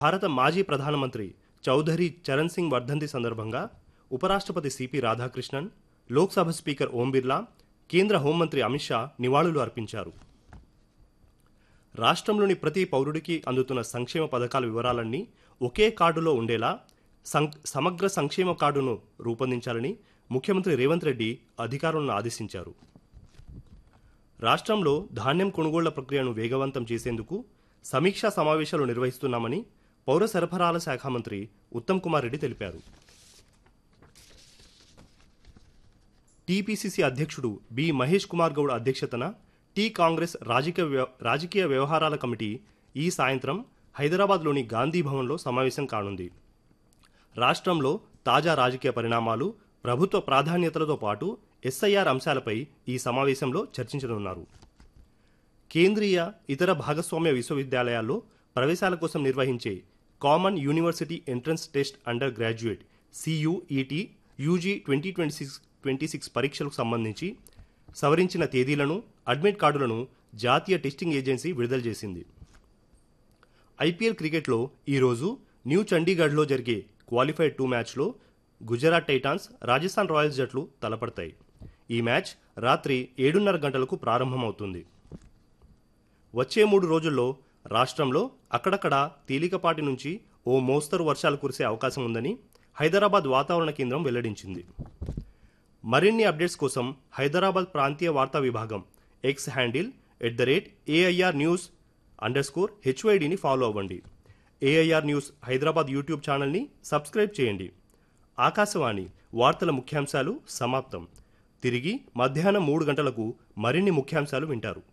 భారత మాజీ ప్రధానమంత్రి చౌధరి చరణ్ సింగ్ వర్ధంతి సందర్భంగా ఉపరాష్ట్రపతి సిపి రాధాకృష్ణన్ లోక్సభ స్పీకర్ ఓం బిర్లా కేంద్ర హోంమంత్రి అమిత్ షా నివాళులు అర్పించారు రాష్ట్రంలోని ప్రతి పౌరుడికి అందుతున్న సంక్షేమ పథకాల వివరాలన్నీ ఒకే కార్డులో ఉండేలా సం- సమగ్ర సంక్షేమ కార్డును రూపొందించాలని ముఖ్యమంత్రి రేవంత్ రెడ్డి అధికారులను ఆదేశించారు రాష్ట్రంలో ధాన్యం కొనుగోళ్ల ప్రక్రియను వేగవంతం చేసేందుకు సమీక్షా సమావేశాలు నిర్వహిస్తున్నామని పౌర సరఫరాల శాఖ మంత్రి ఉత్తమ్ కుమార్ రెడ్డి తెలిపారు టీపీసీసీ అధ్యక్షుడు బి మహేష్ కుమార్ గౌడ్ అధ్యక్షతన టీ కాంగ్రెస్ రాజకీయ వ్యవ- రాజకీయ వ్యవహారాల కమిటీ ఈ సాయంత్రం హైదరాబాద్లోని గాంధీ భవన్లో సమావేశం కానుంది రాష్ట్రంలో తాజా రాజకీయ పరిణామాలు ప్రభుత్వ ప్రాధాన్యతలతో పాటు ఎస్ఐఆర్ అంశాలపై ఈ సమావేశంలో చర్చించనున్నారు కేంద్రీయ ఇతర భాగస్వామ్య విశ్వవిద్యాలయాల్లో ప్రవేశాల కోసం నిర్వహించే common university entrance test under graduate CUET UG twenty twenty six twenty six పరీక్షలకు సంబంధించి సవరించిన తేదీలను అడ్మిట్ కార్డులను జాతీయ టెస్టింగ్ ఏజెన్సీ విడుదల చేసింది ఐపీఎల్ క్రికెట్లో ఈరోజు న్యూ చండీగఢ్లో జరిగే క్వాలిఫైడ్ టూ మ్యాచ్లో గుజరాత్ టైటాన్స్ రాజస్థాన్ రాయల్స్ జట్లు తలపడతాయి ఈ మ్యాచ్ రాత్రి ఏడున్నర గంటలకు ప్రారంభమవుతుంది వచ్చే మూడు రోజుల్లో రాష్ట్రంలో అక్కడక్కడ తేలికపాటి నుంచి ఓ మోస్తరు వర్షాలు కురిసే అవకాశం ఉందని హైదరాబాద్ వాతావరణ కేంద్రం వెల్లడించింది మరిన్ని అప్డేట్స్ కోసం హైదరాబాద్ ప్రాంతీయ వార్తా విభాగం X handle at the rate AIR news under score హెచ్వైడిని ఫాలో అవ్వండి ఏఐఆర్ న్యూస్ హైదరాబాద్ యూట్యూబ్ ఛానల్ని సబ్స్క్రైబ్ చేయండి ఆకాశవాణి వార్తల ముఖ్యాంశాలు సమాప్తం తిరిగి మధ్యాహ్నం మూడు గంటలకు మరిన్ని ముఖ్యాంశాలు వింటారు